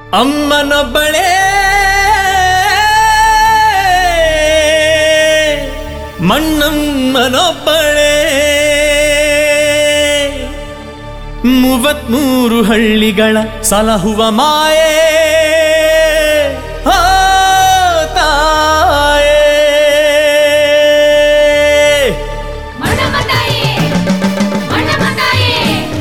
ಅಮ್ಮನೊಬ್ಬಳೇ ಮಣ್ಣಮ್ಮನೊಬ್ಬಳೇ ಮೂವತ್ಮೂರು ಹಳ್ಳಿಗಳ ಸಲಹುವ ಮಾಯೇ ಆ ತಾಯೇ ಮಣ್ಣಮ್ಮತಾಯೇ ಮಣ್ಣಮ್ಮತಾಯೇ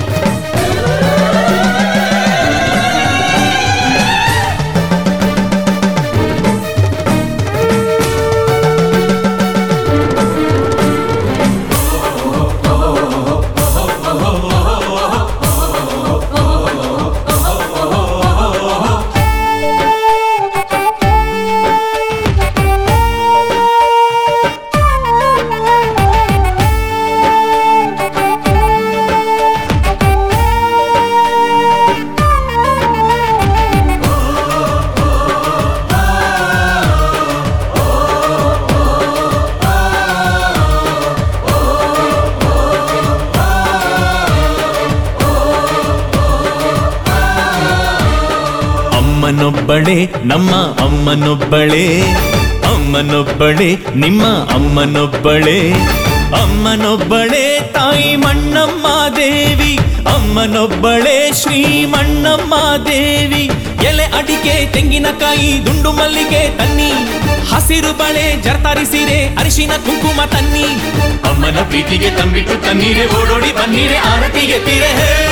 ಅಮ್ಮನೊಬ್ಬಳೇ ನಮ್ಮ ಅಮ್ಮನೊಬ್ಬಳೇ ಅಮ್ಮನೊಬ್ಬಳೇ ನಿಮ್ಮ ಅಮ್ಮನೊಬ್ಬಳೇ ಅಮ್ಮನೊಬ್ಬಳೇ ತಾಯಿ ಮಣ್ಣಮ್ಮ ದೇವಿ ಅಮ್ಮನೊಬ್ಬಳೇ ಶ್ರೀ ಮಣ್ಣಮ್ಮ ದೇವಿ ಎಲೆ ಅಡಿಕೆ ತೆಂಗಿನಕಾಯಿ ದುಂಡು ಮಲ್ಲಿಗೆ ತನ್ನಿ ಹಸಿರು ಬಳೆ ಜರ್ತಾರಿ ಸೀರೆ ಅರಿಶಿನ ಕುಂಕುಮ ತನ್ನಿ ಅಮ್ಮನ ಪ್ರೀತಿಗೆ ತಂಬಿಟ್ಟು ತನ್ನೀರೆ ಓಡೋಡಿ ಬನ್ನೀರೆ ಆರತಿಗೆ ತೀರೆ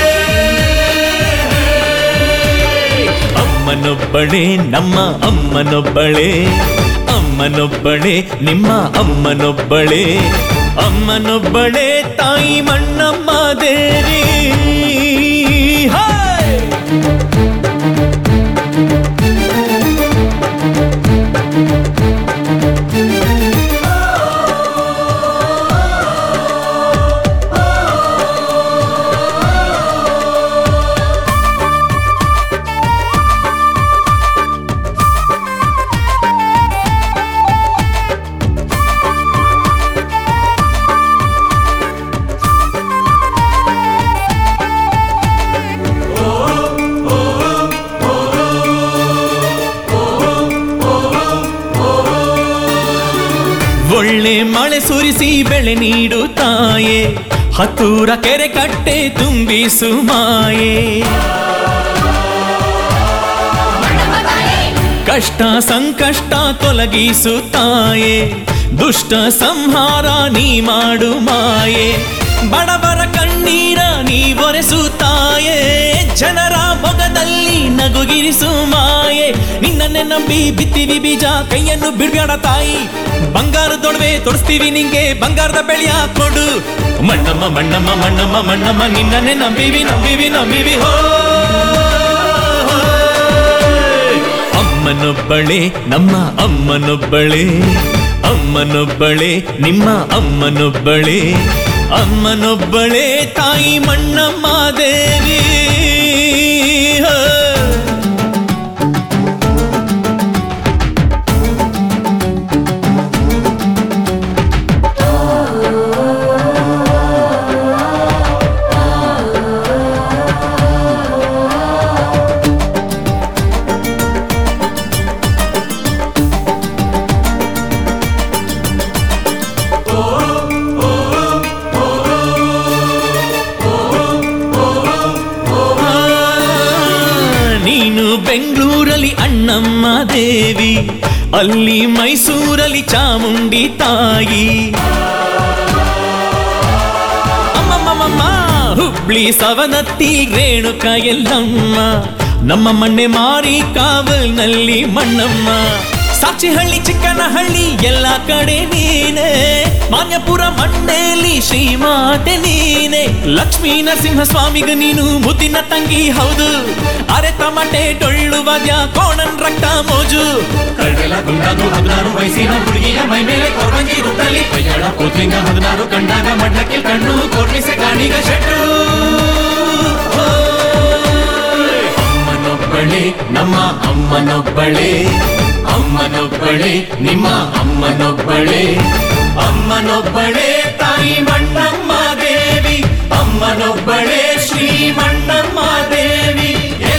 ಅಮ್ಮನೊಬ್ಬಳೇ ನಮ್ಮ ಅಮ್ಮನೊಬ್ಬಳೇ ಅಮ್ಮನೊಬ್ಬಳೇ ನಿಮ್ಮ ಅಮ್ಮನೊಬ್ಬಳೇ ಅಮ್ಮನೊಬ್ಬಳೇ ತಾಯಿ ಮಣ್ಣಮ್ಮ ದೇವಿ ಹಾಯ್! ಒಳ್ಳೆ ಮಳೆ ಸುರಿಸಿ ಬೆಳೆ ನೀಡು ತಾಯೇ ಹತ್ತೂರ ಕೆರೆ ಕಟ್ಟೆ ತುಂಬಿಸು ಮಾಯೇ ಮಣ್ಣಮ್ಮತಾಯೇ ಕಷ್ಟ ಸಂಕಷ್ಟ ತೊಲಗಿಸು ತಾಯೇ ದುಷ್ಟ ಸಂಹಾರ ನೀ ಮಾಡು ಮಾಯೆ ಬಡವರ ಕಣ್ಣೀರ ನೀ ಒರೆಸು ತಾಯೇ ಜನರ ಮೊಗದಲ್ಲಿ ನಗುಗಿರಿಸು ಮಾಯೆ ನಿನ್ನನ್ನೇ ನಂಬಿ ಬಿತ್ತಿವಿ ಬೀಜ ಕೈಯನ್ನು ಬಿಡ್ಬೇಡ ತಾಯಿ ಬಂಗಾರದೊಡವೆ ತೊಡಸ್ತೀವಿ ನಿಂಗೆ ಬಂಗಾರದ ಬೆಳೆಯ ಕೊಡು ಮಣ್ಣಮ್ಮ ಮಣ್ಣಮ್ಮ ಮಣ್ಣಮ್ಮ ಮಣ್ಣಮ್ಮ ನಿನ್ನನ್ನೇ ನಂಬಿವಿ ನಂಬಿವಿ ನಂಬಿವಿ ಹೋ ಅಮ್ಮನೊಬ್ಬಳೇ ನಮ್ಮ ಅಮ್ಮನೊಬ್ಬಳೇ ಅಮ್ಮನೊಬ್ಬಳೇ ನಿಮ್ಮ ಅಮ್ಮನೊಬ್ಬಳೇ ಅಮ್ಮನೊಬ್ಬಳೇ ತಾಯಿ ಮಣ್ಣಮ್ಮ ದೇವಿ ಹೋ. ಆ, ನೀನು ಬೆಂಗಳೂರಲ್ಲಿ ಅಣ್ಣಮ್ಮ ದೇವಿ ಅಲ್ಲಿ ಮೈಸೂರಲ್ಲಿ ಚಾಮುಂಡಿ ತಾಯಿ ಅಮ್ಮಮ್ಮಮ್ಮ ಹುಬ್ಳಿ ಸವನತ್ತಿ ರೇಣುಕ ಎಲ್ಲಮ್ಮ ನಮ್ಮ ಮಣ್ಣೆ ಮಾರಿ ಕಾವಲ್ನಲ್ಲಿ ಮಣ್ಣಮ್ಮ ಸಾಕ್ಷಿಹಳ್ಳಿ ಚಿಕ್ಕನಹಳ್ಳಿ ಎಲ್ಲ ಕಡೆ ನೀನೆ ಮಾನ್ಯಪುರ ಮಣ್ಣೇಲಿ ಶ್ರೀಮಾತೆ ನೀನೆ ಲಕ್ಷ್ಮೀ ನರಸಿಂಹ ಸ್ವಾಮಿಗ ನೀನು ಮುದ್ದಿನ ತಂಗಿ ಹೌದು ಅರೆ ತಮಟೆ ಡೊಳ್ಳು ವಾದ್ಯ ಕೋಣನ್ ರಕ್ತ ಮೋಜು ಕಳ್ಳೆಲ್ಲ ಗುಂಡಾದು ಹದಿನಾರು ವಯಸ್ಸಿನ ಹುಡುಗಿಯ ಮೈ ಮೇಲೆ ಕೊರವಂಜಿ ರುತ್ತಲಿ ಕೈಯಾಳ ಕೂದ್ಲಿಂಗ ಹದಿನಾರು ಕಂಡಾಗ ಮಡ್ಲಕ್ಕೆ ಕಣ್ಣು ಕೋರ್ಮಿಸೆ ಗಾಣಿಗ ಶೆಟ್ಟು ಅಮ್ಮನೊಬ್ಬಳೇ ನಮ್ಮ ಅಮ್ಮನೊಬ್ಬಳೇ ಅಮ್ಮನೊಬ್ಬಳೇ ನಿಮ್ಮ ಅಮ್ಮನೊಬ್ಬಳೇ ಅಮ್ಮನೊಬ್ಬಳೇ ತಾಯಿ ಮಣ್ಣಮ್ಮ ದೇವಿ ಅಮ್ಮನೊಬ್ಬಳೇ ಶ್ರೀ ಮಣ್ಣಮ್ಮ ದೇವಿ